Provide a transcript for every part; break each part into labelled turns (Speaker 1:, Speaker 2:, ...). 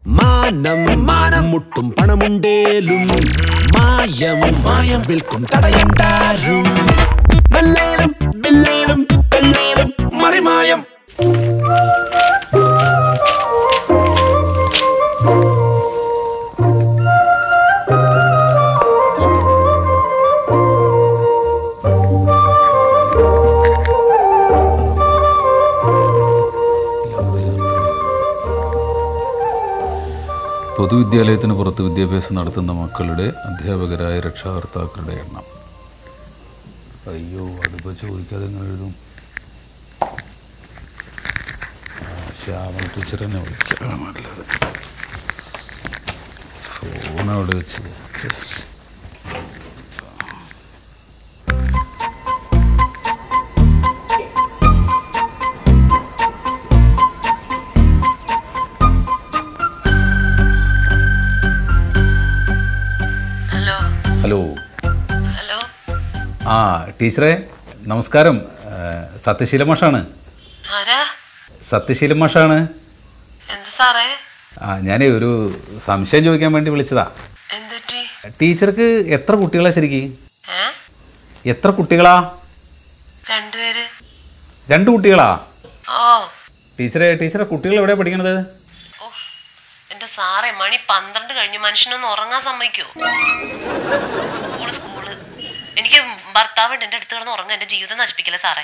Speaker 1: മാനം മാനം മുട്ടും പണമുണ്ടേലും മായം മായം വിൽക്കും തടയണ്ടാരും നല്ലേലും ബില്ലേലും പെണ്ണേലും മറിമായം
Speaker 2: പൊതുവിദ്യാലയത്തിന് പുറത്ത് വിദ്യാഭ്യാസം നടത്തുന്ന മക്കളുടെ അധ്യാപകരായ രക്ഷാകർത്താക്കളുടെ എണ്ണം അയ്യോ അതിപ്പോൾ ചോദിക്കാതെ എങ്ങനെ എഴുതും ആ, ശ്യാമൾ ടീച്ചർ തന്നെ വിളിക്കാൻ നല്ലത് ഫോൺ അവിടെ വെച്ചത് Yes.
Speaker 3: ഹലോ
Speaker 2: ഹലോ
Speaker 3: ഹലോ
Speaker 2: ആ ടീച്ചറെ നമസ്കാരം ആ, സത്യശീല മാഷാണ്
Speaker 3: ആരാ
Speaker 2: സത്യശീല മാഷാണ്
Speaker 3: എന്ത് സാറേ
Speaker 2: ആ ഞാനേ ഒരു സംശയം ചോദിക്കാൻ വേണ്ടി വിളിച്ചതാ
Speaker 3: എന്തുറ്റി
Speaker 2: ടീച്ചർക്ക് എത്ര കുട്ടികളാ ശരിക്ക്
Speaker 3: ഏ
Speaker 2: എത്ര കുട്ടികളാ
Speaker 3: രണ്ടുപേര്
Speaker 2: രണ്ട് കുട്ടികളാ
Speaker 3: ഓ
Speaker 2: ടീച്ചറെ ടീച്ചറെ കുട്ടികൾ എവിടെയാ പഠിക്കണത്
Speaker 3: ഓ എന്റെ സാറേ മണി പന്ത്രണ്ട് കഴിഞ്ഞ് മനുഷ്യനൊന്ന് ഉറങ്ങാൻ സമ്മതിക്കോ സ്കൂള് സ്കൂള് എനിക്ക് ഭർത്താവുണ്ട് എന്റെ അടുത്ത് കിടന്ന് ഉറങ്ങാൻ എന്റെ ജീവിതം നശിപ്പിക്കില്ല സാറേ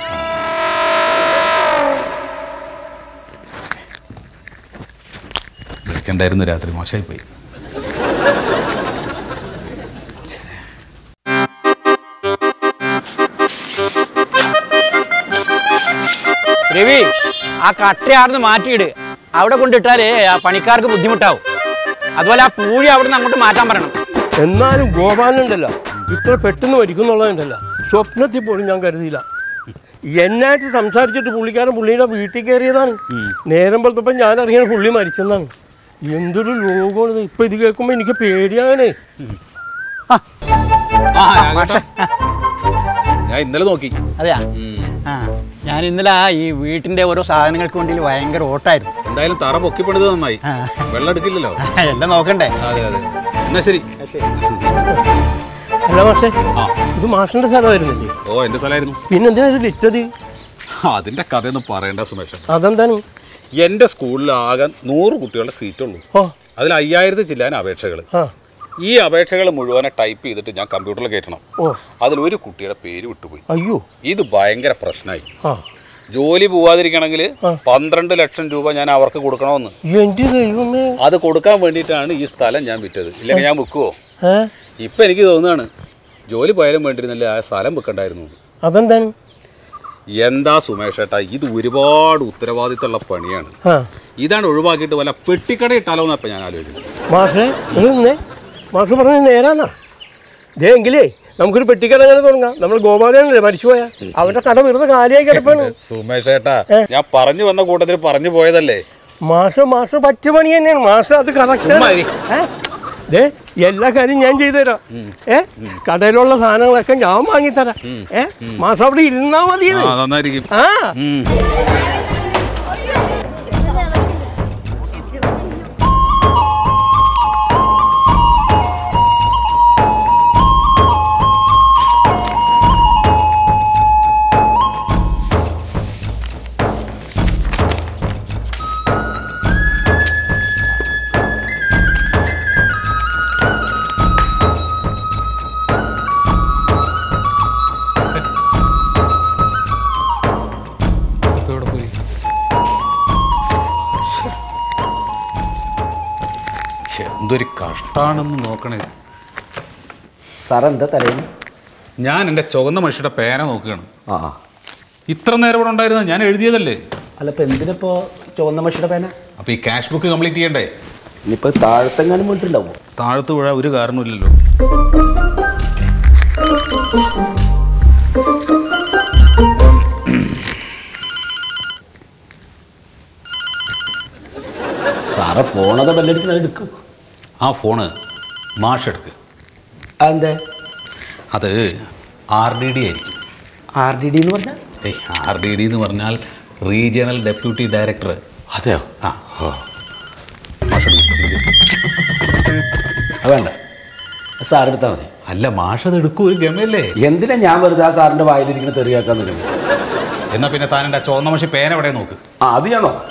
Speaker 2: വിളിക്കണ്ടായിരുന്നു രാത്രി മോശമായി പോയി
Speaker 4: രവി ആ കട്ട ആടുന്ന് മാറ്റിയിട് അവിടെ കൊണ്ടിട്ടാലേ ആ പണിക്കാർക്ക് ബുദ്ധിമുട്ടാവും അതുപോലെ ആ പൂഴി അവിടെ നിന്ന് അങ്ങോട്ട് മാറ്റാൻ പറയണം
Speaker 5: എന്നാലും ഗോപാലനുണ്ടല്ലോ ഇത്ര പെട്ടെന്ന് മരിക്കുന്നുള്ളതുണ്ടല്ലോ സ്വപ്നത്തിൽ പോലും ഞാൻ കരുതിയില്ല എന്നായിട്ട് സംസാരിച്ചിട്ട് പുള്ളിക്കാരൻ പുള്ളിയുടെ വീട്ടിൽ കയറിയതാണ് നേരം പോലത്തപ്പം ഞാൻ അറിയണ പുള്ളി മരിച്ചെന്നാണ് എന്തൊരു ലോകമാണ് ഇപ്പൊ ഇത് കേൾക്കുമ്പോ എനിക്ക് പേടിയാണ്
Speaker 2: ഞാൻ ഇന്നലെ നോക്കി
Speaker 4: അതെയാ ആ ഞാൻ ഇന്നലെ ആ ഈ വീട്ടിന്റെ ഓരോ സാധനങ്ങൾക്ക് വേണ്ടി ഭയങ്കര ഓട്ടായിരുന്നു
Speaker 2: എന്തായാലും തറ പൊക്കി പണിത് നന്നായി
Speaker 4: ആ.
Speaker 2: വെള്ളം എടുക്കില്ലല്ലോ
Speaker 4: എല്ലാം നോക്കണ്ടേ
Speaker 2: അതെ അതെ എന്നാ ശരി
Speaker 5: അല്ല മാഷേ ഇത് മാഷിന്റെ സ്ഥലമായിരുന്നില്ലേ
Speaker 2: ഓ എന്റെ സ്ഥലമായിരുന്നു
Speaker 5: പിന്നെന്തിനാ ഇത് വിറ്റത്
Speaker 2: അതിന്റെ കഥയൊന്നും പറയണ്ട സുമേഷ്
Speaker 5: അതെന്താണ്
Speaker 2: എന്റെ സ്കൂളിൽ ആകെ നൂറ് കുട്ടികളുടെ സീറ്റുള്ളൂ
Speaker 5: ഓ
Speaker 2: അതിൽ അയ്യായിരത്തി ചില്ലാൻ അപേക്ഷകൾ
Speaker 5: ആ
Speaker 2: ഈ അപേക്ഷകൾ മുഴുവനെ ടൈപ്പ് ചെയ്തിട്ട് ഞാൻ കമ്പ്യൂട്ടറിൽ കയറ്റണം
Speaker 5: ഓ
Speaker 2: അതിൽ ഒരു കുട്ടിയുടെ പേര് വിട്ടുപോയി
Speaker 5: അയ്യോ
Speaker 2: ഇത് ഭയങ്കര പ്രശ്നമായി
Speaker 5: ആ
Speaker 2: ജോലി പോവാതിരിക്കണമെങ്കിൽ പന്ത്രണ്ട് ലക്ഷം രൂപ ഞാൻ അവർക്ക് കൊടുക്കണമെന്ന്
Speaker 5: എന്റെ ദൈവമേ
Speaker 2: അത് കൊടുക്കാൻ വേണ്ടിയിട്ടാണ് ഈ സ്ഥലം ഞാൻ വിറ്റത് ഇല്ലെങ്കിൽ ഞാൻ വിൽക്കുവോ
Speaker 5: ഏ
Speaker 2: ഇപ്പം എനിക്ക് തോന്നുകയാണ് ജോലി പോയാലും വേണ്ടിയിരുന്നില്ല ആ സ്ഥലം വിൽക്കണ്ടായിരുന്നു
Speaker 5: അതെന്താണ്
Speaker 2: എന്താ സുമേഷ് ഏട്ടാ ഇത് ഒരുപാട് ഉത്തരവാദിത്തമുള്ള പണിയാണ്
Speaker 5: ആ
Speaker 2: ഇതാണ് ഒഴിവാക്കിയിട്ട് വല്ല പെട്ടിക്കട ഇട്ടാലോ എന്നാ ഇപ്പം ഞാൻ ആലോചിക്കുന്നത്
Speaker 5: മാഷേ നിന്നേ മാഷ് പറഞ്ഞത് നേരാന്നാ ദേ എങ്കിലേ നമുക്കൊരു പെട്ടിക്കട അങ്ങനെ തുടങ്ങാം നമ്മൾ ഗോപാലനല്ലേ മരിച്ചുപോയ അവന്റെ കട വെറുതെ കാലിയായി കിടപ്പാണ്
Speaker 2: സുമേഷ് ഏട്ടാ ഞാൻ പറഞ്ഞു വന്ന കൂട്ടത്തിൽ പറഞ്ഞു പോയതല്ലേ
Speaker 5: മാഷ് മാഷ് പറ്റിയ പണി തന്നെയാണ് മാഷ് അത്
Speaker 2: ചുമ്മാ ഇരി.
Speaker 5: കറക്റ്റ് ദേ എല്ലാ കാര്യം ഞാൻ ചെയ്തു തരാം ഏ കടയിലുള്ള സാധനങ്ങളൊക്കെ ഞാൻ വാങ്ങിത്തരാം ഏ മാഷ് അവിടെ ഇരുന്നാ മതി ഇത്.
Speaker 2: ആ നന്നായിരിക്കും
Speaker 5: ആ
Speaker 2: ഉം. ഇതൊക്കെ എവിടെ പോയി? ശ്ശെ. ശ്ശെ, എന്തൊരു കഷ്ടാണെന്ന് നോക്കണേ
Speaker 6: സാർ എന്താ തലേന്ന്
Speaker 2: ഞാൻ എൻ്റെ ചുവന്ന മനുഷ്യരുടെ പേന നോക്കുകയാണ്
Speaker 6: ആ
Speaker 2: ഇത്ര നേരം ഇവിടെ ഉണ്ടായിരുന്നത് ഞാൻ എഴുതിയതല്ലേ
Speaker 6: അല്ല ഇപ്പം എന്തിനിപ്പോ ചുവന്ന മഷിയുടെ പേന
Speaker 2: അപ്പോൾ ഈ ക്യാഷ് ബുക്ക് കംപ്ലീറ്റ് ചെയ്യണ്ടേ
Speaker 6: ഇനിയിപ്പോ താഴത്തെങ്ങാനും വീട്ടിലുണ്ടാവും
Speaker 2: താഴത്ത് വീഴ ഒരു കാരണമില്ലല്ലോ
Speaker 6: സാറെ ഫോണത് ബെല്ലടിക്കുന്നത് എടുക്കും
Speaker 2: ആ ഫോണ് മാഷ് എടുക്ക്
Speaker 6: അതെന്താ
Speaker 2: അത് ആർ ഡി ഡി ആയിരിക്കും
Speaker 6: ആർ ഡി ഡി എന്ന് പറഞ്ഞാൽ
Speaker 2: ഏയ് ആർ ഡി ഡി എന്ന് പറഞ്ഞാൽ റീജിയണൽ ഡെപ്യൂട്ടി ഡയറക്ടർ
Speaker 6: അതെയോ
Speaker 2: ആ മാഷ് എടുക്ക്
Speaker 6: അത് വേണ്ട സാർ എടുത്താൽ മതി
Speaker 2: അല്ല മാഷ് അത് എടുക്കൂ ഒരു ഗമയല്ലേ
Speaker 6: എന്തിനാ ഞാൻ വെറുതെ ആ സാറിന്റെ വായിലിരിക്കുന്ന തെറിയാക്കാൻ നിൽക്കുന്നത്
Speaker 2: എന്നാ പിന്നെ താൻ എൻ്റെ ചുവന്ന മഷി പേന എവിടെ നോക്ക്
Speaker 6: ആ അത് ഞാൻ നോക്കാം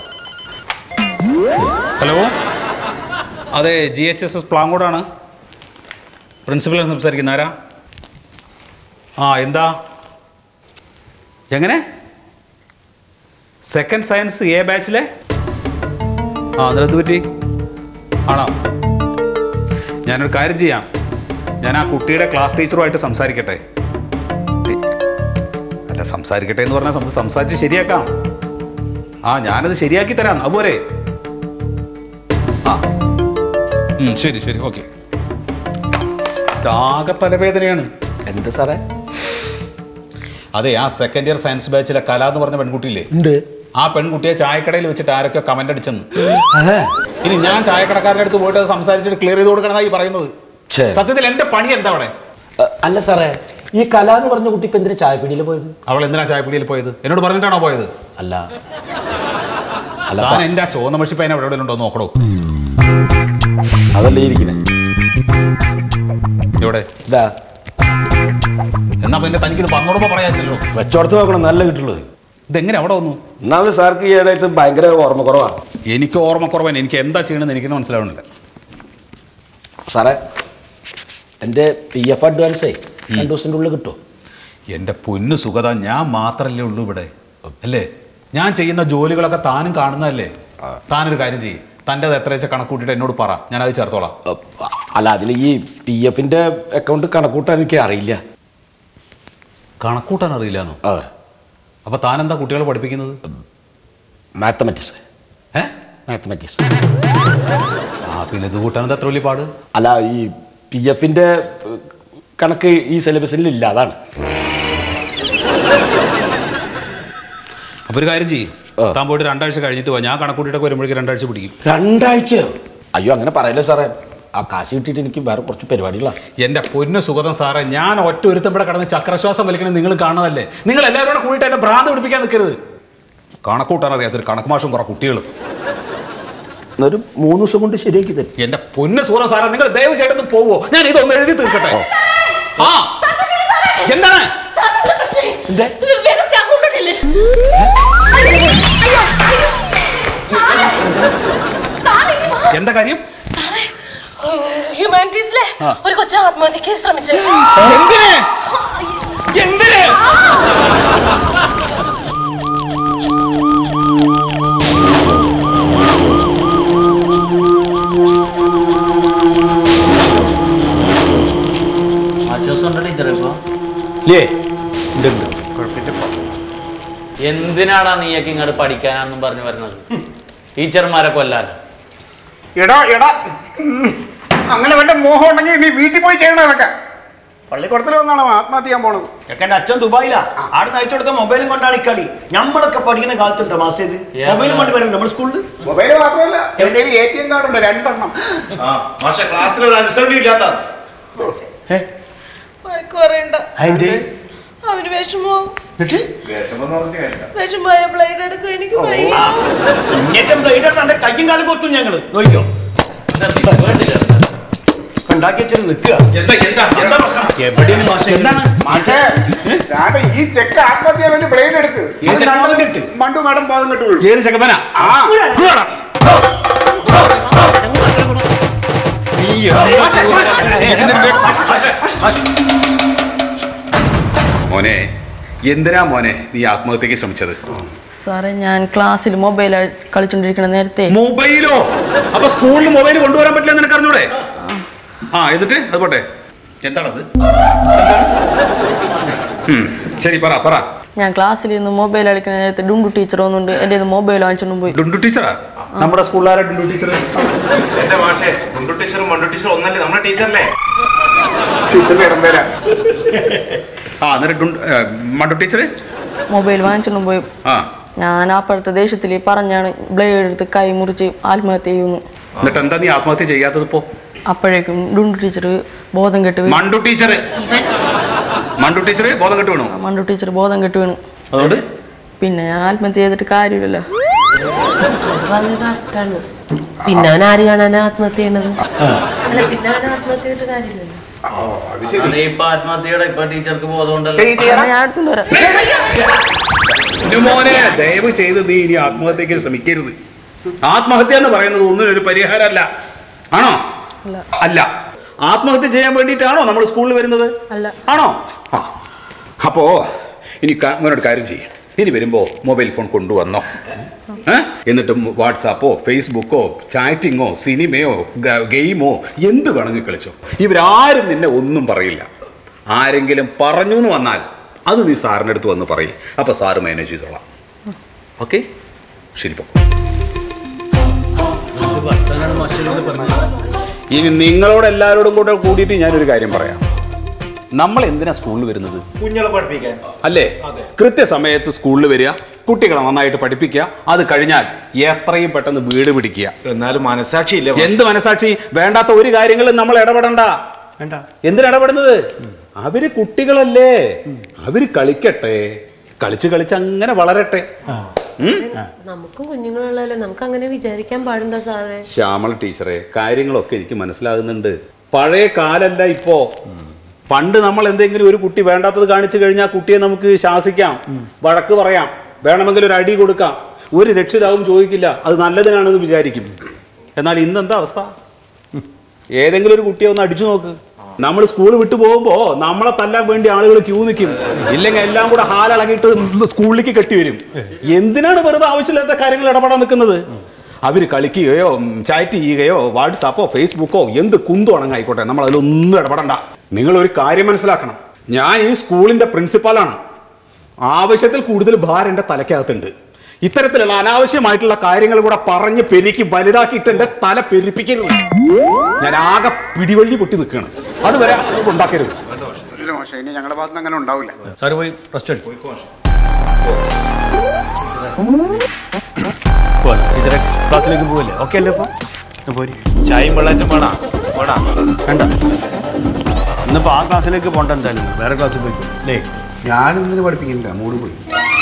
Speaker 2: ഹലോ അതെ ജി എച്ച് എസ് എസ് പ്ലാങ്കോടാണ് പ്രിൻസിപ്പലാണ് സംസാരിക്കുന്ന ആരാ ആ എന്താ എങ്ങനെ സെക്കൻഡ് സയൻസ് എ ബാച്ചിലെ ആ അതിനെന്ത് പറ്റി ആണോ ഞാനൊരു കാര്യം ചെയ്യാം ഞാൻ ആ കുട്ടിയുടെ ക്ലാസ് ടീച്ചറുമായിട്ട് സംസാരിക്കട്ടെ അല്ല സംസാരിക്കട്ടെ എന്ന് പറഞ്ഞാൽ നമുക്ക് സംസാരിച്ച് ശരിയാക്കാം ആ ഞാനത് ശരിയാക്കി തരാം അതുപോലെ ആ ഉം, ശരി ശരി ഓക്കെ ആകെ തലവേദനയാണ്
Speaker 6: എന്ത് സാറേ
Speaker 2: അതെ ആ സെക്കൻഡ് ഇയർ സയൻസ് ബാച്ചിലെ കല എന്ന് പറഞ്ഞ പെൺകുട്ടിയില്ലേ
Speaker 6: ഉണ്ട്
Speaker 2: ആ പെൺകുട്ടിയെ ചായക്കടയിൽ വെച്ചിട്ട് ആരൊക്കെ കമന്റ് അടിച്ചെന്ന് ഇനി ഞാൻ ചായക്കടക്കാരൻ്റെ അടുത്ത് പോയിട്ട് അത് സംസാരിച്ചിട്ട് ക്ലിയർ ചെയ്ത് കൊടുക്കണമെന്നായി പറയുന്നത്
Speaker 6: ഛേ.
Speaker 2: സത്യത്തിൽ എന്റെ പണി എന്താ അവിടെ
Speaker 6: അ, അല്ല സാറേ ഈ കല എന്ന് പറഞ്ഞ കുട്ടി ഇപ്പൊ എന്തിനാ ചായപ്പീടിയിൽ പോയത്
Speaker 2: അവൾ എന്തിനാ ചായപ്പിടിയിൽ പോയത് എന്നോട് പറഞ്ഞിട്ടാണോ പോയത്
Speaker 6: അല്ല അല്ല
Speaker 2: താൻ
Speaker 6: പ-
Speaker 2: എന്റെ ആ ചോന്ന മഷിപ്പേന എവിടെ എവിടെ ഉണ്ടോ നോക്കണോ
Speaker 6: അതല്ലേ ഇരിക്കണേ
Speaker 2: ഇവിടെ
Speaker 6: ഇതാ
Speaker 2: എന്നാ പിന്നെ തനിക്കിത് വന്നോടുമ്പോ പറയാനില്ലല്ലോ
Speaker 6: വെച്ചോടത്ത് നോക്കണം നല്ല കിട്ടുള്ളത്
Speaker 2: ഇതെങ്ങനെ അവിടെ വന്നു
Speaker 6: ഒന്നാമത് സാർക്ക് ഈയിടെയായിട്ട് ഭയങ്കര ഓർമ്മ കുറവാണ്
Speaker 2: എനിക്ക് ഓർമ്മക്കുറവൻ എനിക്ക് എന്താ ചെയ്യണമെന്ന് എനിക്ക് മനസ്സിലാവണില്ല
Speaker 6: സാറേ എൻ്റെ പി എഫ് അഡ്വാൻസേ രണ്ട് ദിവസത്തിൻ്റെ ഉള്ളിൽ കിട്ടുമോ
Speaker 2: എൻ്റെ പൊന്നു സുഗത ഞാൻ മാത്രമല്ലേ ഉള്ളൂ ഇവിടെ അല്ലേ ഞാൻ ചെയ്യുന്ന ജോലികളൊക്കെ താനും കാണുന്നതല്ലേ താനൊരു കാര്യം ചെയ്യും തൻ്റെത് എത്ര വെച്ചാൽ കണക്ക് കൂട്ടിയിട്ട് എന്നോട് പറ ഞാനത് ചേർത്തോളാം
Speaker 6: അല്ല അതിൽ ഈ പി എഫിൻ്റെ അക്കൗണ്ട് കണക്കൂട്ടാൻ എനിക്ക് അറിയില്ല
Speaker 2: കണക്കൂട്ടാൻ അറിയില്ലാന്നോ
Speaker 6: അതെ
Speaker 2: അപ്പൊ താൻ എന്താ കുട്ടികളെ പഠിപ്പിക്കുന്നത്
Speaker 6: മാത്തമാറ്റിക്സ്
Speaker 2: ഏ
Speaker 6: മാത്തമാറ്റിക്സ്
Speaker 2: ആ പിന്നെ ഇത് കൂട്ടാൻ എത്ര വലിയ പാട്
Speaker 6: അല്ല ഈ പി എഫിൻ്റെ കണക്ക് ഈ സിലബസിൽ ഇല്ല അതാണ്
Speaker 2: അപ്പൊ ഒരു കാര്യം ചെയ്യും
Speaker 6: ആ.
Speaker 2: താൻ പോയിട്ട് രണ്ടാഴ്ച കഴിഞ്ഞിട്ട് പോവാ ഞാൻ കണക്കൂട്ടിട്ടൊക്കെ വരുമ്പോഴേക്ക് രണ്ടാഴ്ച പിടിക്കും
Speaker 6: രണ്ടാഴ്ചയോ അയ്യോ അങ്ങനെ പറയല്ലേ സാറേ ആ കാശ് കിട്ടിയിട്ട് എനിക്ക് വേറെ കുറച്ച് പരിപാടികളാണ്
Speaker 2: എൻ്റെ പൊന്നു സുഗതം സാറേ ഞാൻ ഒറ്റ ഒരുത്തമ്പടെ കടന്ന് ചക്രശ്വാസം വലിക്കണത് നിങ്ങൾ കാണുന്നതല്ലേ നിങ്ങൾ എല്ലാവരും കൂടെ കൂടിയിട്ട് എന്നെ ഭ്രാന്ത് പിടിപ്പിക്കാൻ നിൽക്കരുത് കണക്കൂട്ടാൻ അറിയാത്തൊരു കണക്ക് മാഷും കുറെ കുട്ടികളും
Speaker 6: എന്നൊരു മൂന്ന് ദിവസം കൊണ്ട് ശരിയാക്കി തരും
Speaker 2: എന്റെ പൊന്ന് സൂറ സാറേ നിങ്ങൾ ദയവ് ചെയ്തൊന്ന് പോവോ ഞാൻ ഇതൊന്ന് എഴുതി തീർക്കട്ടെ ആ എന്താണ്
Speaker 6: എന്തേ?
Speaker 3: വേഗം സ്റ്റാഫ് കൊണ്ടുവരില്ലേ? സാറേ, ഇങ്ങ് വാ.
Speaker 2: എന്താ കാര്യം
Speaker 3: സാറേ, ഹ്യൂമാനിറ്റീസിലെ ഒരു കൊച്ചു ആത്മഹത്യക്ക് ശ്രമിച്ചു
Speaker 2: എന്തിന് എന്തിന്
Speaker 7: ആശ്വാസമുണ്ടോ ടീച്ചറെ ഇപ്പൊ
Speaker 6: ലേ ഉണ്ട് ഉണ്ട്
Speaker 7: എന്തിനാടാ നീയൊക്കെ ഇങ്ങോട്ട് പഠിക്കാനാണെന്നും പറഞ്ഞു വരുന്നത് ടീച്ചർമാരെ കൊല്ലാൻ
Speaker 8: എടാ എടാ ഉം. അങ്ങനെ വല്ല മോഹം ഉണ്ടെങ്കിൽ നീ വീട്ടിൽ പോയി ചെയ്യണം അതൊക്കെ പള്ളിക്കൂടത്തിൽ വന്നാണ് ആത്മഹത്യ ചെയ്യാൻ പോണത്
Speaker 9: എന്റെ അച്ഛൻ ദുബായിലാ ആടെ നയിച്ചു കൊടുത്ത മൊബൈലും കൊണ്ടാണ് ഈ കളി നമ്മളൊക്കെ പഠിക്കുന്ന കാലത്തുണ്ടോ മാസേത് മൊബൈലും കൊണ്ട് വരുന്നത് നമ്മുടെ സ്കൂളിൽ
Speaker 8: മൊബൈൽ മാത്രമല്ല എന്റെ എ ടി എം കാർഡ് ഉണ്ട് രണ്ടെണ്ണം
Speaker 9: മാഷെ ക്ലാസ്സിൽ ഒരു അനുസരണ ഇല്ലാത്ത
Speaker 10: വഴക്ക് പറയണ്ട
Speaker 9: അതിന്റെ
Speaker 10: അവന് വിഷമോ
Speaker 9: എന്നിട്ട്
Speaker 10: വിഷമായ ബ്ലേഡ് എടുക്കും എനിക്ക് വയ്യ
Speaker 9: ഇങ്ങേറ്റം ബ്ലേഡ് എടുത്താണ്ട് കയ്യും കാലും കൊത്തും ഞങ്ങള് നോക്കിയോ ഉണ്ടാക്കി വെച്ചിട്ട് നിൽക്കുക
Speaker 2: എന്താ എന്താ എന്താ പ്രശ്നം
Speaker 9: എവിടെയാണ് മാഷെ എന്താണ്
Speaker 8: പക്ഷേ ഞാൻ ഈ ചെക്ക് ആത്മഹത്യ ചെയ്യാൻ വേണ്ടി ബ്ലേഡ് എടുത്ത്
Speaker 9: ഈ ചെക്ക് ബോധം കെട്ട്?
Speaker 8: മണ്ടു മാഡം ബോധം കെട്ടു വീഴും
Speaker 2: ഏത് ചെക്കപ്പനാ
Speaker 8: ആ
Speaker 2: മോനെ എന്തിനാ മോനെ നീ ആത്മഹത്യക്ക് ശ്രമിച്ചത്
Speaker 10: സാറേ ഞാൻ ക്ലാസ്സിൽ മൊബൈൽ കളിച്ചോണ്ടിരിക്കണ നേരത്തെ
Speaker 2: മൊബൈലോ അപ്പൊ സ്കൂളിൽ മൊബൈൽ കൊണ്ടുവരാൻ പറ്റില്ല നിനക്ക് അറിഞ്ഞൂടെ ആ എന്നിട്ട് അത് പോട്ടെ എന്താണത് ഉം, ശരി പറ പറ
Speaker 10: ഞാൻ ക്ലാസ്സിൽ ഇരുന്ന് മൊബൈൽ കളിക്കുന്ന നേരത്തെ ഡുണ്ടു ടീച്ചർ വന്നുണ്ട് എൻ്റെ മൊബൈൽ വാങ്ങിച്ചോണ്ടും പോയി
Speaker 2: ഡുണ്ടു ടീച്ചറാ നമ്മുടെ സ്കൂളിലാരാ ഡുണ്ടു ടീച്ചർ
Speaker 11: എന്റെ മാഷെ മുണ്ടു ടീച്ചറും മണ്ടു ടീച്ചറും ഒന്നല്ലേ നമ്മുടെ ടീച്ചറല്ലേ
Speaker 8: ടീച്ചറിന്റെ ഇടം തരാം
Speaker 2: ആ എന്നിട്ട് ഡുണ്ടു ഏ, മണ്ടു ടീച്ചർ
Speaker 10: മൊബൈൽ വാങ്ങിച്ചോണ്ടും പോയി
Speaker 2: ആ
Speaker 10: ഞാൻ അപ്പുറത്തെ ദേഷ്യത്തിൽ പറഞ്ഞാണ് ബ്ലേഡ് എടുത്ത് കൈ മുറിച്ച് ആത്മഹത്യ ചെയ്യുന്നു
Speaker 2: എന്നിട്ട് എന്താ നീ ആത്മഹത്യ ചെയ്യാത്തത് ഇപ്പോ
Speaker 10: അപ്പോഴേക്കും ഡുണ്ടു ടീച്ചർ ബോധം കെട്ട് വീണു.
Speaker 2: മണ്ടു ടീച്ചർ മണ്ടു ടീച്ചർ ബോധം കെട്ട് വീണു
Speaker 10: മണ്ടു ടീച്ചർ ബോധം കെട്ട് വീണു
Speaker 2: അതുകൊണ്ട്
Speaker 10: പിന്നെ ഞാൻ ആത്മഹത്യ ചെയ്തിട്ട് കാര്യമില്ലല്ലോ അത് പറഞ്ഞത് കറക്റ്റാണ്
Speaker 3: പിന്നെ അവൻ ആര് കാണാനാ ആത്മഹത്യ ചെയ്യണത് അല്ല പിന്നെ അവൻ ആത്മഹത്യ ചെയ്തിട്ട് കാര്യമില്ലല്ലോ
Speaker 7: അത് ഇപ്പൊ ആത്മഹത്യയുടെ ഇപ്പൊ ടീച്ചർക്ക് ബോധമുണ്ടല്ലോ
Speaker 10: ഞാൻ എടുത്തോണ്ട് വരാം
Speaker 2: മോനെ ദയവ് ചെയ്ത് നീ ഇനി ആത്മഹത്യക്ക് ശ്രമിക്കരുത് ആത്മഹത്യ എന്ന് പറയുന്നത് ഒന്നിനും ഒരു പരിഹാരമല്ല ആണോ അല്ല ആത്മഹത്യ ചെയ്യാൻ വേണ്ടിയിട്ടാണോ നമ്മൾ സ്കൂളിൽ വരുന്നത്
Speaker 10: അല്ല
Speaker 2: ആണോ ആ. അപ്പോ ഇനി ക- മോനോട് കാര്യം ചെയ്യും ഇനി വരുമ്പോ മൊബൈൽ ഫോൺ കൊണ്ടുവന്നോ ഏ? എന്നിട്ട് വാട്സാപ്പോ ഫേസ്ബുക്കോ ചാറ്റിങ്ങോ സിനിമയോ ഗ- ഗെയിമോ എന്ത് വേണമെങ്കിൽ കളിച്ചോ ഇവരാരും നിന്നെ ഒന്നും പറയില്ല ആരെങ്കിലും പറഞ്ഞു എന്ന് വന്നാൽ അത് നീ സാറിൻ്റെ അടുത്ത് വന്ന് പറയും അപ്പൊ സാറ് മാനേജ് ചെയ്തോളാം ഓക്കെ ശരി പോ ഇനി നിങ്ങളോട് എല്ലാവരോടും കൂടെ കൂടിയിട്ട് ഞാനൊരു കാര്യം പറയാം നമ്മൾ എന്തിനാ സ്കൂളിൽ വരുന്നത്
Speaker 9: കുഞ്ഞുങ്ങളെ പഠിപ്പിക്കാൻ
Speaker 2: അല്ലേ കൃത്യസമയത്ത് സ്കൂളിൽ വരിക കുട്ടികളെ നന്നായിട്ട് പഠിപ്പിക്കുക അത് കഴിഞ്ഞാൽ എത്രയും പെട്ടെന്ന് വീട് പിടിക്കുക
Speaker 11: എന്നാലും മനസാക്ഷി ഇല്ല
Speaker 2: എന്ത് മനസാക്ഷി വേണ്ടാത്ത ഒരു കാര്യങ്ങളും നമ്മൾ ഇടപെടണ്ട
Speaker 9: വേണ്ട
Speaker 2: എന്തിനാ ഇടപെടുന്നത് അവര് കുട്ടികളല്ലേ അവര് കളിക്കട്ടെ കളിച്ച് കളിച്ച് അങ്ങനെ വളരട്ടെ ഉം?
Speaker 3: നമുക്കും കുഞ്ഞുങ്ങളുള്ളതല്ലേ നമുക്ക് അങ്ങനെ വിചാരിക്കാൻ പാടുണ്ടോ സാറേ
Speaker 2: ശ്യാമൾ ടീച്ചറെ കാര്യങ്ങളൊക്കെ എനിക്ക് മനസ്സിലാകുന്നുണ്ട് പഴയ കാലല്ല ഇപ്പോ പണ്ട് നമ്മൾ എന്തെങ്കിലും ഒരു കുട്ടി വേണ്ടാത്തത് കാണിച്ചു കഴിഞ്ഞാൽ കുട്ടിയെ നമുക്ക് ശാസിക്കാം വഴക്ക് പറയാം വേണമെങ്കിൽ ഒരു അടി കൊടുക്കാം ഒരു രക്ഷിതാവും ചോദിക്കില്ല അത് നല്ലതിനാണെന്ന് വിചാരിക്കും എന്നാൽ ഇന്നെന്താ അവസ്ഥ ഏതെങ്കിലും ഒരു കുട്ടിയെ ഒന്ന് അടിച്ചു നോക്ക് നമ്മൾ സ്കൂൾ വിട്ടു പോകുമ്പോ നമ്മളെ തല്ലാൻ വേണ്ടി ആളുകൾ ക്യൂ നിൽക്കും ഇല്ലെങ്കിൽ എല്ലാം കൂടെ ഹാലളകിയിട്ട് സ്കൂളിലേക്ക് കെട്ടിവരും എന്തിനാണ് വെറുതെ ആവശ്യമില്ലാത്ത കാര്യങ്ങൾ ഇടപെടാൻ നിൽക്കുന്നത് അവർ കളിക്കുകയോ ചാറ്റ് ചെയ്യുകയോ വാട്സാപ്പോ ഫേസ്ബുക്കോ എന്ത് കുന്തുവാണെങ്കിൽ ആയിക്കോട്ടെ നമ്മൾ അതിലൊന്നും ഇടപെടണ്ട നിങ്ങൾ ഒരു കാര്യം മനസ്സിലാക്കണം ഞാൻ ഈ സ്കൂളിന്റെ പ്രിൻസിപ്പാളാണ് ആവശ്യത്തിൽ കൂടുതൽ ഭാരം എൻ്റെ തലയ്ക്കകത്തുണ്ട് ഇത്തരത്തിലുള്ള അനാവശ്യമായിട്ടുള്ള കാര്യങ്ങൾ കൂടെ പറഞ്ഞ് പെരുക്കി വലുതാക്കിയിട്ട് എൻ്റെ തല പെരുപ്പിക്കരുത് ഞാൻ ആകെ പിടിവള്ളി പൊട്ടി നിൽക്കുകയാണ് അതുവരെ ഉണ്ടാക്കരുത്
Speaker 8: ഇല്ല മോശം ഇനി ഞങ്ങളുടെ ഭാഗത്ത് അങ്ങനെ ഉണ്ടാവില്ല
Speaker 9: സാറ് പോയി റെസ്റ്റ് എടുക്കും ടീച്ചറെ ക്ലാസ്സിലേക്ക് പോവല്ലേ ഓക്കെ അല്ലേ ഇപ്പൊ പോരി
Speaker 11: ചായയും വെള്ളാറ്റും വേണോ വേണോ
Speaker 9: വേണ്ട ഇന്നിപ്പോ ആ ക്ലാസ്സിലേക്ക് പോകണ്ട എന്തായാലും വേറെ ക്ലാസ്സിൽ പോയിക്കോ അല്ലേ
Speaker 8: ഞാനിന്നിന് പഠിപ്പിക്കുന്നില്ല മൂട് പോയി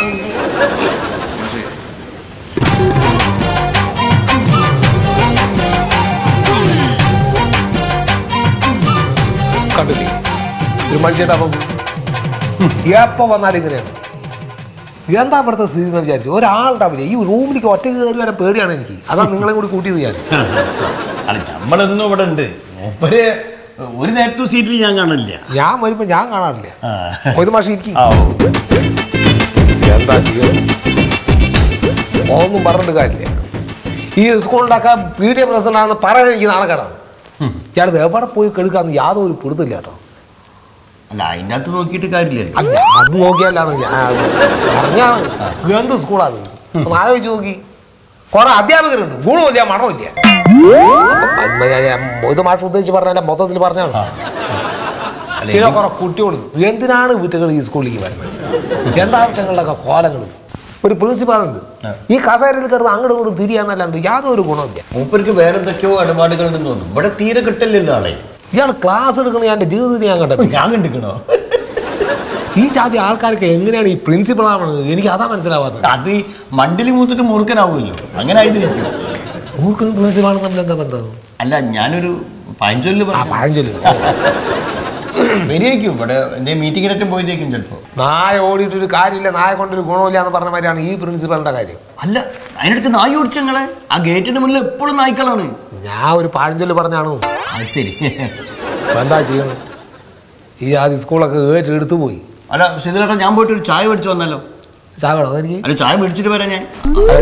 Speaker 12: കണ്ടില്ലേ ഒരു മനുഷ്യൻ്റെ അപ്പം എപ്പോൾ വന്നാലും ഇങ്ങനെയാണ് എന്താ ഇവിടുത്തെ സ്ഥിതി എന്ന് വിചാരിച്ചു ഒരാളുണ്ടാവില്ല ഈ റൂമിലേക്ക് ഒറ്റയ്ക്ക് കയറി വരാൻ പേടിയാണ് എനിക്ക് അതാണ് നിങ്ങളെ കൂടി കൂട്ടിയത് ഞാൻ
Speaker 9: അല്ല നമ്മളെന്നും ഇവിടെ ഉണ്ട് മൂപ്പര് ഒരു നേരത്തും സീറ്റിൽ ഞാൻ കാണില്ല
Speaker 12: ഞാൻ വരുമ്പോൾ ഞാൻ കാണാറില്ല ഒരു മാസം ഇരിക്കും
Speaker 9: ആ ഓ.
Speaker 12: എന്താ ചെയ്യുക ഒന്നും പറഞ്ഞിട്ട് കാര്യമില്ല ഈ സ്കൂളുണ്ടാക്കാൻ പി ടി എ പ്രസിഡന്റാണെന്ന് പറയാൻ എനിക്ക് നാണക്കേടാണ് ഞാനത് എവിടെ പോയി കെടുക്കാന്ന് യാതൊരു പിടുത്തില്ല കേട്ടോ
Speaker 9: അല്ല അതിൻ്റെ അകത്ത് നോക്കിയിട്ട് കാര്യമില്ല
Speaker 12: അല്ല, അത് നോക്കിയാലാണ് ഞാൻ പറഞ്ഞാണ് എന്ത് സ്കൂളാണ് ഒന്ന് ആലോചിച്ച് നോക്കി കുറെ അധ്യാപകരുണ്ട് ഗുണമില്ല മണമില്ല അപ്പൊ ഞാൻ- ഞാൻ ഇത് മാഷ് ഉദ്ദേശിച്ച് പറഞ്ഞ മൊത്തത്തിൽ പറഞ്ഞാണ് പിന്നെ കുറെ കുട്ടികൾ എന്തിനാണ് വീട്ടുകൾ ഈ സ്കൂളിലേക്ക് വരുന്നത് എന്താ കുറ്റങ്ങളുടെയൊക്കെ കോലങ്ങൾ ഒരു പ്രിൻസിപ്പാളുണ്ട് ഈ കസേരയിൽ കിടന്ന് അങ്ങോട്ടും ഇങ്ങോട്ടും തിരിയാന്നല്ലാണ്ട് യാതൊരു ഗുണമില്ല
Speaker 9: മൂപ്പർക്ക് വേറെ എന്തൊക്കെയോ ഇടപാടുകൾ ഉണ്ടെന്ന് തോന്നുന്നു ഇവിടെ തീരെ കിട്ടില്ലല്ലോ ആളെ
Speaker 12: ഇയാൾ ക്ലാസ് എടുക്കണ എൻ്റെ ജീവിതത്തിൽ ഞാൻ കണ്ടത്
Speaker 9: ഞാൻ കണ്ടിക്കണോ
Speaker 12: ഈ ജാതി ആൾക്കാർക്ക് എങ്ങനെയാണ് ഈ പ്രിൻസിപ്പൾ ആവണത് എനിക്ക് അതാ മനസ്സിലാവാത്തത്
Speaker 9: അത് ഈ മണ്ടിൽ മൂത്തിട്ട് മൂർഖനാവുമല്ലോ അങ്ങനെ ആയിരിക്കും
Speaker 12: മൂർഖനും പ്രിൻസിപ്പാളും തമ്മിൽ എന്താ ബന്ധം
Speaker 9: അല്ല ഞാനൊരു പഴഞ്ചൊല്ല്
Speaker 12: ആ പഴഞ്ചൊല്ല്
Speaker 9: വരികയും ഇവിടെ എന്റെ മീറ്റിങ്ങിനറ്റും പോയതേക്കും ചിലപ്പോ
Speaker 12: നായ ഓടിയിട്ടൊരു കാര്യമില്ല നായ കൊണ്ടൊരു ഗുണമില്ല എന്ന് പറഞ്ഞ മാതിരിയാണ് ഈ പ്രിൻസിപ്പലിന്റെ കാര്യം
Speaker 9: അല്ല അതിനടുത്ത് നായി ഓടിച്ചങ്ങളെ ആ ഗേറ്റിന്റെ മുന്നിൽ എപ്പോഴും നായ്ക്കളാണ്
Speaker 12: ഞാൻ ഒരു പഴഞ്ചൊല്ല് പറഞ്ഞാണോ
Speaker 9: അത് ശരി
Speaker 12: ഇപ്പൊ എന്താ ചെയ്യണം ഈ ആദ്യം സ്കൂളൊക്കെ ഏറ്റ് എടുത്തു പോയി
Speaker 9: അല്ല ശീതളേട്ടാ ഞാൻ പോയിട്ട് ഒരു ചായ മേടിച്ചു വന്നാലോ
Speaker 12: ചാകണോ അതെനിക്ക്
Speaker 9: അല്ല ചായ മേടിച്ചിട്ട് വരാം ഞാൻ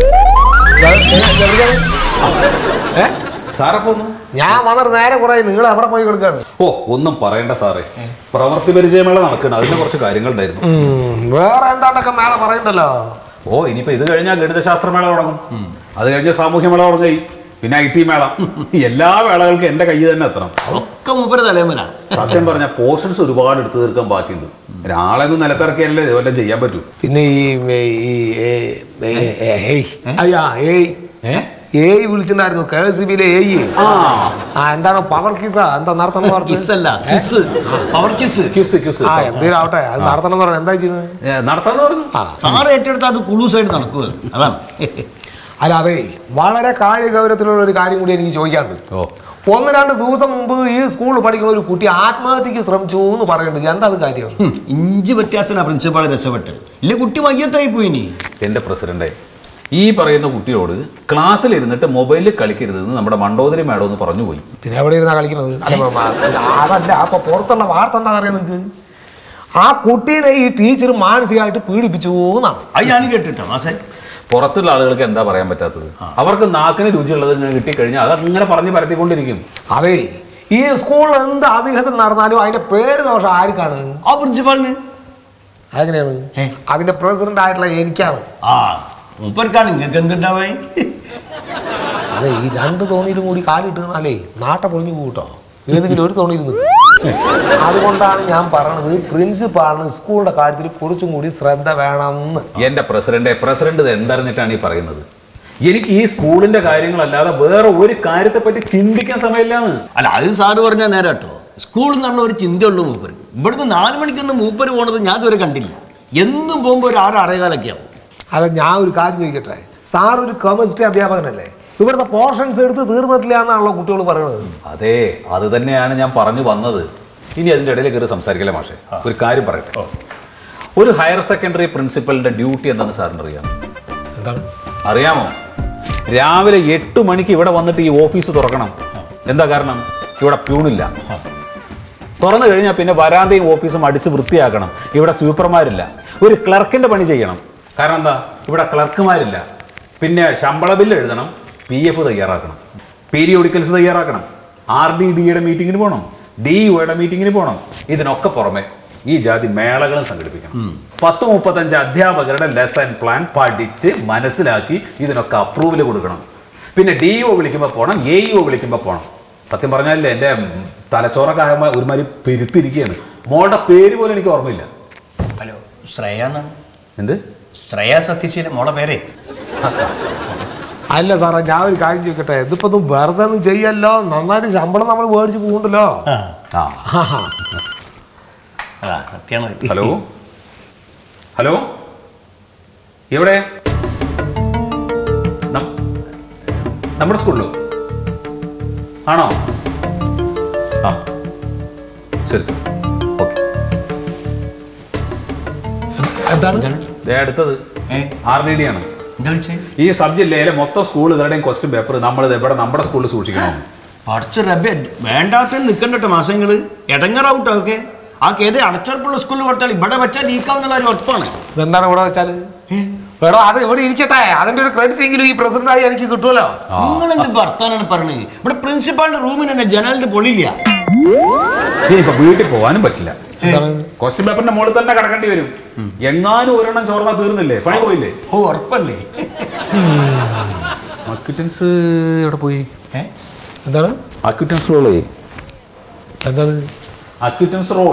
Speaker 12: ഏ?
Speaker 2: സാറെ പോന്നു
Speaker 12: ഞാൻ വന്നിട്ട് നേരെ കുറെ നിങ്ങൾ എവിടെ പോയി കൊടുക്കാണ്
Speaker 2: ഓ ഒന്നും പറയണ്ട സാറേ പ്രവർത്തി പരിചയമേള നടക്കണം അതിന് കുറച്ച് കാര്യങ്ങളുണ്ടായിരുന്നു
Speaker 12: വേറെ എന്താണ്ടൊക്കെ മേള പറയണ്ടല്ലോ
Speaker 2: ഓ ഇനിയിപ്പോ ഇത് കഴിഞ്ഞാൽ ഗണിതശാസ്ത്രമേള തുടങ്ങും അത് കഴിഞ്ഞ് സാമൂഹ്യമേള തുടങ്ങി പിന്നെ ഐ ടി മേള എല്ലാ മേളകൾക്കും എന്റെ കയ്യിൽ തന്നെ എത്തണം
Speaker 9: ഒക്കെ മൂപ്പര് തലേമല
Speaker 2: സത്യം പറഞ്ഞ പോർഷൻസ് ഒരുപാട് എടുത്തു തീർക്കാൻ ബാക്കിയുണ്ട് ഒരാളെ ഒന്ന് നിലത്തിറക്കിയല്ലേ ഇതുവല്ലം ചെയ്യാൻ പറ്റൂ
Speaker 12: പിന്നെ ഈ ഈ- ഈ ഏ- ഏ- ഏ- ഏയ്. അയ്യാ, ഏയ്. ഏയ് വിളിച്ചിട്ടുണ്ടായിരുന്നു കെ എസ് ബിയിലെ ഏയ് ആ എന്താണ് പവർ കിസാ എന്താ നടത്തണം എന്ന് പറഞ്ഞത്?
Speaker 6: കിസ് അല്ല കിസ് പവർ കിസ്
Speaker 2: ക്യൂസ് ക്യൂസ്
Speaker 12: ആ എന്തേലും ആവട്ടെ അത് നടത്തണം എന്ന് പറഞ്ഞാൽ എന്താ ചെയ്യുന്നത്
Speaker 2: നടത്താന്ന് പറഞ്ഞു
Speaker 6: സാറ് ഏറ്റെടുത്ത് അത് കുളൂസായിട്ട് നടക്കുക അതാണ്
Speaker 12: അല്ല അതെ വളരെ കാര്യഗൗരവത്തിലുള്ള ഒരു കാര്യം കൂടി എനിക്ക് ചോദിക്കാനുണ്ട്
Speaker 2: ഓ
Speaker 12: ഒന്ന് രണ്ട് ദിവസം മുമ്പ് ഈ സ്കൂളിൽ പഠിക്കുന്ന ഒരു കുട്ടി ആത്മഹത്യക്ക് ശ്രമിച്ചു എന്ന് പറയുന്നുണ്ട് എന്താ അത് കാര്യം
Speaker 6: ഹും, ഇഞ്ച് വ്യത്യാസന പ്രിൻസിപ്പാൾ രക്ഷപ്പെട്ട് ഇല്ല കുട്ടി മയ്യത്തായി പോയി നീ
Speaker 2: എൻ്റെ പ്രസിഡന്റെ ഈ പറയുന്ന കുട്ടിയോട് ക്ലാസ്സിൽ ഇരുന്നിട്ട് മൊബൈലിൽ കളിക്കരുതെന്ന് നമ്മുടെ മണ്ടോദരി മാഡം ഒന്ന് പറഞ്ഞു പോയി
Speaker 12: പിന്നെ എവിടെ ഇരുന്നാ കളിക്കുന്നത് അല്ല മ- മ- അതല്ല അപ്പൊ പുറത്തുള്ള വാർത്ത എന്താ അറിയാം നിങ്ങൾക്ക് ആ കുട്ടീനെ ഈ ടീച്ചർ മാനസികമായിട്ട് പീഡിപ്പിച്ചു എന്നാണ്
Speaker 6: അത് ഞാൻ കേട്ടിട്ടോ മാസേ
Speaker 2: പുറത്തുള്ള ആളുകൾക്ക് എന്താ പറയാൻ പറ്റാത്തത് അവർക്ക് നാക്കിന് രുചിയുള്ളത് ഇങ്ങനെ കിട്ടിക്കഴിഞ്ഞാൽ അത് അങ്ങനെ പറഞ്ഞ് പരത്തിക്കൊണ്ടിരിക്കും
Speaker 12: അതെ ഈ സ്കൂളിൽ എന്ത് അധികത നടന്നാലും അതിന്റെ പേര് ദോഷം ആർക്കാണ്
Speaker 6: ആ പ്രിൻസിപ്പാളിന്
Speaker 12: അതെങ്ങനെയാണ് അതിന്റെ പ്രസിഡന്റ് ആയിട്ടുള്ള എനിക്കാണ്
Speaker 6: ആ മൂപ്പർക്കാണ് നിങ്ങൾക്ക് എന്തുണ്ടാവേ
Speaker 12: അതെ ഈ രണ്ട് തോണിയിലും കൂടി കാലിട്ട് നിന്നാലേ നാട്ട പൊളിഞ്ഞു പോകട്ടോ ഏതെങ്കിലും ഒരു തോണിയിൽ നിന്ന് അതുകൊണ്ടാണ് ഞാൻ പറയണത് പ്രിൻസിപ്പാളിന് സ്കൂളിന്റെ കാര്യത്തിൽ കുറച്ചും കൂടി ശ്രദ്ധ വേണമെന്ന്
Speaker 2: എൻ്റെ പ്രസിഡന്റെ പ്രസിഡന്റ് ഇത് എന്തറിഞ്ഞിട്ടാണ് ഈ പറയുന്നത് എനിക്ക് ഈ സ്കൂളിന്റെ കാര്യങ്ങളല്ലാതെ വേറെ ഒരു കാര്യത്തെ പറ്റി ചിന്തിക്കാൻ സമയമില്ലാന്ന്
Speaker 6: അല്ല അത് സാറ് പറഞ്ഞാൽ നേരെ കേട്ടോ സ്കൂളിൽ നിന്നുള്ള ഒരു ചിന്തയുള്ളൂ മൂപ്പർക്ക് ഇവിടുന്ന് നാല് മണിക്കൊന്നും മൂപ്പര് പോണത് ഞാൻ ഇതുവരെ കണ്ടില്ല എന്നും പോകുമ്പോൾ ഒരു ആറ് ആറേകാലൊക്കെ ആവും
Speaker 12: അല്ല ഞാൻ ഒരു കാര്യം ചോദിക്കട്ടെ സാർ ഒരു കെമിസ്ട്രി അധ്യാപകനല്ലേ ഇവിടുത്തെ പോർഷൻസ് എടുത്ത് തീർന്നിട്ടില്ല എന്നാണല്ലോ കുട്ടികൾ പറയുന്നത്
Speaker 2: അതെ അത് തന്നെയാണ് ഞാൻ പറഞ്ഞു വന്നത് ഇനി അതിൻ്റെ ഇടയിൽ കയറി സംസാരിക്കലേ മാഷെ ഒരു കാര്യം പറയട്ടെ ഒരു ഹയർ സെക്കൻഡറി പ്രിൻസിപ്പലിന്റെ ഡ്യൂട്ടി എന്താണെന്ന് സാറിന് അറിയാം
Speaker 12: എന്താണ്
Speaker 2: അറിയാമോ രാവിലെ എട്ട് മണിക്ക് ഇവിടെ വന്നിട്ട് ഈ ഓഫീസ് തുറക്കണം എന്താ കാരണം ഇവിടെ പ്യൂണില്ല തുറന്നു കഴിഞ്ഞാൽ പിന്നെ വരാന്തയും ഓഫീസും അടിച്ച് വൃത്തിയാക്കണം ഇവിടെ സൂപ്പർമാരില്ല ഒരു ക്ലർക്കിന്റെ പണി ചെയ്യണം കാരണം എന്താ ഇവിടെ ക്ലർക്കുമാരില്ല പിന്നെ ശമ്പള ബില്ല് എഴുതണം പി എഫ് തയ്യാറാക്കണം പീരിയോഡിക്കൽസ് തയ്യാറാക്കണം ആർ ഡി ഡിയുടെ മീറ്റിങ്ങിന് പോകണം ഡി യുടെ മീറ്റിങ്ങിന് പോകണം ഇതിനൊക്കെ പുറമെ ഈ ജാതി മേളകളും സംഘടിപ്പിക്കണം പത്ത് മുപ്പത്തഞ്ച് അധ്യാപകരുടെ ലെസൺ പ്ലാൻ പഠിച്ച് മനസ്സിലാക്കി ഇതിനൊക്കെ അപ്രൂവൽ കൊടുക്കണം പിന്നെ ഡി ഒ വിളിക്കുമ്പോൾ പോകണം എ ഇ വിളിക്കുമ്പോൾ പോകണം സത്യം പറഞ്ഞാലേ എൻ്റെ തലച്ചോറൊക്കെ ആകുമ്പോൾ ഒരുമാതിരി പെരുത്തിരിക്കുകയാണ് മോളുടെ പേര് പോലും എനിക്ക് ഓർമ്മയില്ല
Speaker 6: ഹലോ ശ്രേയ എന്നാണ്
Speaker 2: എന്ത്
Speaker 6: ശ്രേയ സത്യശീല മോളെ പേരേ
Speaker 12: അല്ല സാറേ ഞാൻ ഒരു കാര്യം ചോദിക്കട്ടെ ഇതിപ്പോ ഒന്നും വെറുതെ ഒന്നും ചെയ്യല്ലോ നന്നായിട്ട് ശമ്പളം നമ്മൾ മേടിച്ച് പോകുന്നുണ്ടല്ലോ
Speaker 2: ആ
Speaker 6: ആ സത്യമാണ്
Speaker 2: ഹലോ ഹലോ എവിടെ നം- നമ്മുടെ സ്കൂളിലോ ആണോ ആ ശരി സർ ഓക്കെ
Speaker 12: എന്താണ്
Speaker 2: ദേ അടുത്തത്
Speaker 6: ഏ
Speaker 2: ആർ ഡി ഡി ആണ്
Speaker 6: എന്താ വിളിച്ചേ
Speaker 2: ഈ സബ് ജില്ലയിലെ മൊത്തം സ്കൂളുകളുടെയും ക്വസ്റ്റ്യൻ പേപ്പർ നമ്മൾ ഇവിടെ നമ്മുടെ സ്കൂളിൽ സൂക്ഷിക്കണം
Speaker 6: പഠിച്ച റബ്ബെ വേണ്ടാത്ത നിൽക്കണ്ടോ മാസങ്ങള് ഇടങ്ങറാവട്ടോ ഒക്കെ ആ കേത് അടച്ചുറപ്പുള്ള സ്കൂളിൽ കൊടുത്താൽ ഇവിടെ വെച്ചാൽ ലീക്കാവുന്നുള്ള ഒരു ഉറപ്പാണ്
Speaker 12: എന്താണ് ഇവിടെ വെച്ചാല് എടോ അത് ഇവിടെ ഇരിക്കട്ടെ അതിന്റെ ഒരു ക്രെഡിറ്റ് എങ്കിലും ഈ പ്രസിഡന്റായി എനിക്ക് കിട്ടുമല്ലോ
Speaker 6: നിങ്ങൾ എന്ത് ഭർത്താനാണ് പറഞ്ഞത് ഇവിടെ പ്രിൻസിപ്പാളിന്റെ റൂമിന് തന്നെ ജനലിന്റെ പൊളിയില്ല
Speaker 2: ഇനിയിപ്പോ വീട്ടിൽ പോകാനും പറ്റില്ല ക്വസ്റ്റ്യൻ പേപ്പറിന്റെ മുകളിൽ തന്നെ കിടക്കേണ്ടി വരും എങ്ങാനും ഒരെണ്ണം ചോർന്നാ തീർന്നില്ലേ പണി പോയില്ലേ
Speaker 6: ഓ ഉറപ്പല്ലേ
Speaker 2: അക്യൂറ്റൻസ് എവിടെ പോയി
Speaker 12: എന്താണ്
Speaker 2: അക്യൂറ്റൻസ് റോള്
Speaker 12: എന്താണ്
Speaker 2: അക്യൂറ്റൻസ് റോൾ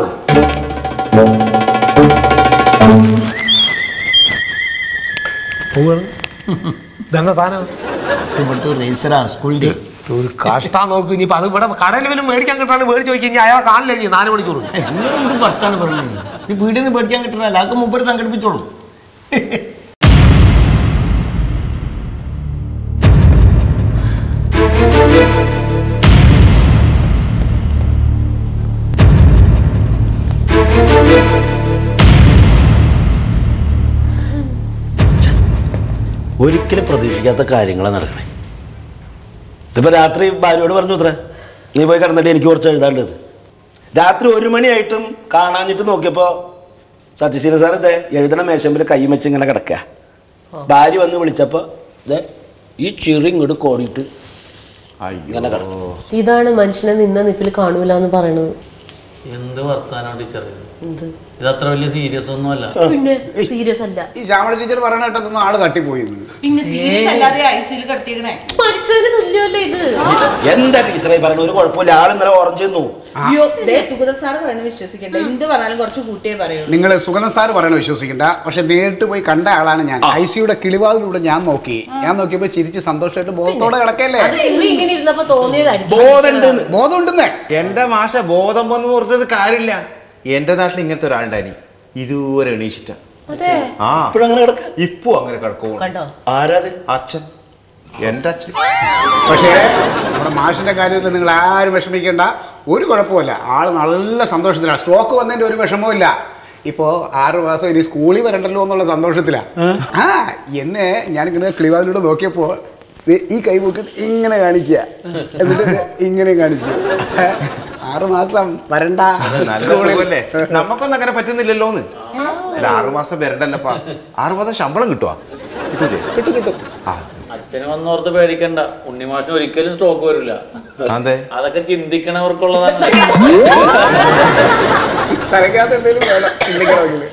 Speaker 12: പോവാണ് ഇതെന്താ സാധനം
Speaker 6: ഇവിടുത്തെ ഒരു രജിസ്റ്ററാ സ്കൂളിന്റെ
Speaker 12: ഒരു കഷ്ടാ നോക്ക് ഇനിയിപ്പോ അത് ഇവിടെ കടയിൽ വല്ലതും മേടിക്കാൻ കിട്ടാണ് മേടിച്ച് നോക്കി കഴിഞ്ഞാൽ അയാൾ കാണില്ല ഇനി നാല് മണിക്കൂർ
Speaker 6: നിങ്ങൾ എന്ത് ഭർത്താണ് പറഞ്ഞത് ഈ വീട്ടിൽ നിന്ന് പേടിക്കാൻ കിട്ടുന്ന എല്ലാവർക്കും മുമ്പ് സംഘടിപ്പിച്ചോളൂ
Speaker 13: ഒരിക്കലും പ്രതീക്ഷിക്കാത്ത കാര്യങ്ങളാണ് നടക്കണേ ഇതിപ്പോൾ രാത്രി ഭാര്യയോട് പറഞ്ഞു അത്ര നീ പോയി കിടന്നിട്ട് എനിക്ക് കുറച്ച് എഴുതാണ്ടത് രാത്രി ഒരു മണിയായിട്ടും കാണാഞ്ഞിട്ട് നോക്കിയപ്പോൾ സത്യശീല സാർ ഇതേ എഴുതണ മേശമ്പിൽ കൈ വെച്ച് ഇങ്ങനെ കിടക്കുക ഭാര്യ വന്ന് വിളിച്ചപ്പോൾ ഇതേ ഈ ചിറി ഇങ്ങോട്ട് കോടിയിട്ട് ഇങ്ങനെ കിടക്കും
Speaker 3: ഇതാണ് മനുഷ്യനെ നിന്ന നിപ്പിൽ കാണൂല എന്ന് പറയണത്
Speaker 7: എന്ത് വർത്താനോ ടീച്ചർ
Speaker 3: എന്ത്
Speaker 7: ഇത് അത്ര വലിയ സീരിയസ് ഒന്നും അല്ല
Speaker 10: പിന്നെ സീരിയസ് അല്ല
Speaker 8: ഈ ശ്യാമള ടീച്ചർ പറയണ കേട്ടതൊന്നും ആള് തട്ടിപ്പോയി
Speaker 10: പിന്നെ സീരിയസ് അല്ലാതെ ഐസിയിൽ കിടത്തിയേക്കണേ മരിച്ചതിന് തുല്യമല്ലേ ഇത്
Speaker 13: എന്താ ടീച്ചറെ പറയണ ഒരു കുഴപ്പമില്ല ആൾ ഇന്നലെ ഓറഞ്ച് തന്നു
Speaker 10: അയ്യോ ദേ സുഗത സാറ് പറയുന്നത് വിശ്വസിക്കണ്ട എന്ത് പറഞ്ഞാലും കുറച്ച് കൂട്ടിയേ പറയുള്ളൂ
Speaker 8: നിങ്ങൾ സുഗതൻ സാർ പറയണ വിശ്വസിക്കണ്ട പക്ഷെ നേരിട്ട് പോയി കണ്ട ആളാണ് ഞാൻ ഐ സിയുടെ കിളിവാതിലൂടെ ഞാൻ നോക്കി ഞാൻ നോക്കിയപ്പോ ചിരിച്ച് സന്തോഷമായിട്ട് ബോധത്തോടെ കിടക്കല്ലേ
Speaker 10: അത് നിങ്ങൾ ഇങ്ങനെ ഇരുന്നപ്പോ തോന്നിയതായിരിക്കും
Speaker 8: ബോധമുണ്ടെന്നേ
Speaker 14: എന്റെ മാഷ ബോധം വന്ന് പറഞ്ഞത് കാര്യമില്ല എന്റെ നാട്ടിൽ ഇങ്ങനത്തെ ഒരാളുണ്ടായി ഇതുവരെ എണീച്ചിട്ട
Speaker 10: അതെ
Speaker 14: ആ
Speaker 13: ഇപ്പോഴങ്ങനെ കിടക്ക
Speaker 14: ഇപ്പൊ അങ്ങനെ കിടക്കും
Speaker 10: കണ്ടോ
Speaker 13: ആരാത്
Speaker 14: അച്ഛൻ എന്റെ അച്ഛൻ
Speaker 8: പക്ഷേ നമ്മുടെ മാഷിന്റെ കാര്യത്തിൽ നിങ്ങൾ ആരും വിഷമിക്കേണ്ട ഒരു കുഴപ്പമില്ല ആള് നല്ല സന്തോഷത്തിലാണ് സ്ട്രോക്ക് വന്നതിന്റെ ഒരു വിഷമവും ഇല്ല ഇപ്പോ ആറു മാസം ഇനി സ്കൂളിൽ വരണ്ടല്ലോ എന്നുള്ള സന്തോഷത്തിലാ ആ എന്നെ ഞാനിങ്ങനെ കിളിവാതിലൂടെ നോക്കിയപ്പോ ദേ ഈ കൈ നോക്കിയിട്ട് ഇങ്ങനെ കാണിക്കുക എന്നിട്ട് ദേ ഇങ്ങനെ കാണിച്ചു ആറു മാസം വരണ്ട
Speaker 14: നല്ല
Speaker 8: സ്കൂളിൽ.
Speaker 14: സുഖല്ലേ നമുക്കൊന്നും അങ്ങനെ പറ്റുന്നില്ലല്ലോന്ന് അല്ല ആറു മാസം വരണ്ടല്ലപ്പാ ആറു മാസം ശമ്പളം കിട്ടുവാ കിട്ടൂലേ
Speaker 8: കിട്ടും കിട്ടും
Speaker 14: ആ
Speaker 7: അച്ഛന് വന്നോർത്ത് പേടിക്കണ്ട ഉണ്ണിമാഷിന് ഒരിക്കലും സ്ട്രോക്ക് വരില്ല
Speaker 14: അതെ
Speaker 7: അതൊക്കെ ചിന്തിക്കണവർക്കുള്ളതാണ്
Speaker 8: തലക്കകത്ത് എന്തെങ്കിലും വേണം ചിന്തിക്കണമെങ്കിൽ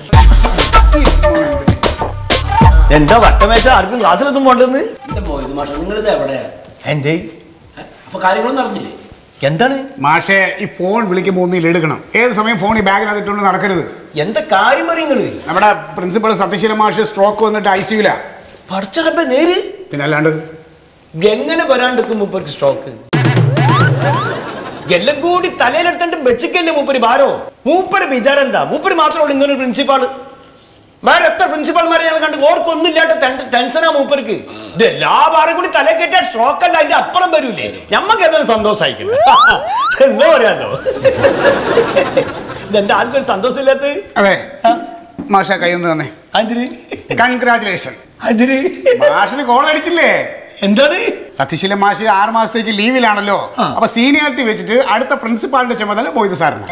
Speaker 6: എന്താ വട്ടമേശ ആർക്കും ക്ലാസ്സിലൊന്നും പോണ്ടെന്ന്
Speaker 13: എന്റെ മോയത് മാഷ നിങ്ങളിത് എവിടെയാ
Speaker 6: എന്തേ
Speaker 13: അപ്പൊ കാര്യങ്ങളൊന്നും അറിഞ്ഞില്ലേ
Speaker 6: എന്താണ്
Speaker 8: മാഷെ ഈ ഫോൺ വിളിക്കുമ്പോൾ ഒന്നിൽ എടുക്കണം ഏത് സമയം ഫോൺ ഈ ബാഗിനകത്ത് ഇട്ടുകൊണ്ട് നടക്കരുത്
Speaker 6: എന്താ കാര്യം പറയുന്നത്
Speaker 8: നമ്മുടെ പ്രിൻസിപ്പൾ സത്യശീല മാഷ് സ്ട്രോക്ക് വന്നിട്ട് ഐ സിയുല
Speaker 6: പഠിച്ചപ്പ നേര്
Speaker 8: പിന്നെ അല്ലാണ്ട്
Speaker 6: എങ്ങനെ വരാണ്ടിരിക്കും മൂപ്പർക്ക് സ്ട്രോക്ക് എല്ലാം കൂടി തലയിലെടുത്തിട്ട് വെച്ചിക്കല്ലേ മൂപ്പര് ഭാരോ മൂപ്പര് വിചാരം എന്താ മൂപ്പര് മാത്രമേ ഇങ്ങനെ പ്രിൻസിപ്പാള് വേറെ എത്ര പ്രിൻസിപ്പാൾമാരെ ഞാൻ കണ്ടു ഓർക്കൊന്നും ഇല്ലാത്ത ടെൻഷനാ മൂപ്പർക്ക് ഇത് എല്ലാ ഭാരം കൂടി തലേ കയറ്റാ സ്ട്രോക്ക് അല്ല അതിന്റെ അപ്പുറം വരൂലേ ഞമ്മക്ക് ഏതായാലും സന്തോഷമായിക്കില്ല എന്താ പറയാലോ ഇതെന്താ ആർക്കും ഒരു സന്തോഷമില്ലാത്ത
Speaker 8: അതെ മാഷ കൈയൊന്ന് തന്നെ
Speaker 6: അതിന്
Speaker 8: കൺഗ്രാചുലേഷൻ
Speaker 6: അതിന്
Speaker 8: മാഷിന് കോൾ അടിച്ചില്ലേ
Speaker 6: എന്താണ്
Speaker 8: സത്യശീല മാഷ് ആറ് മാസത്തേക്ക് ലീവിലാണല്ലോ അപ്പൊ സീനിയോറിറ്റി വെച്ചിട്ട് അടുത്ത പ്രിൻസിപ്പാളിന്റെ ചുമതല പോയത് സാറിന്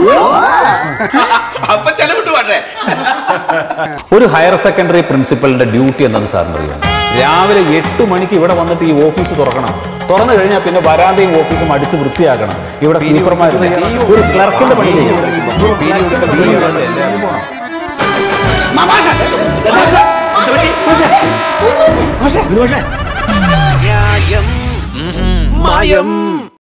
Speaker 14: അപ്പൊ ചെലവിട്ട് പാട്ടെ
Speaker 2: ഒരു ഹയർ സെക്കൻഡറി പ്രിൻസിപ്പലിന്റെ ഡ്യൂട്ടി എന്താണെന്ന് സാറിന് അറിയാം രാവിലെ എട്ട് മണിക്ക് ഇവിടെ വന്നിട്ട് ഈ ഓഫീസ് തുറക്കണം തുറന്നു കഴിഞ്ഞാൽ പിന്നെ വരാന്തയും ഓഫീസും അടിച്ച് വൃത്തിയാക്കണം ഇവിടെ സൂപ്പർമാർ ഒരു ക്ലർക്കിന്റെ പണി ചെയ്യണം. ഒരു ക്ലർക്കിന്റെ പണി ചെയ്യണം.
Speaker 1: ന്യായം മായം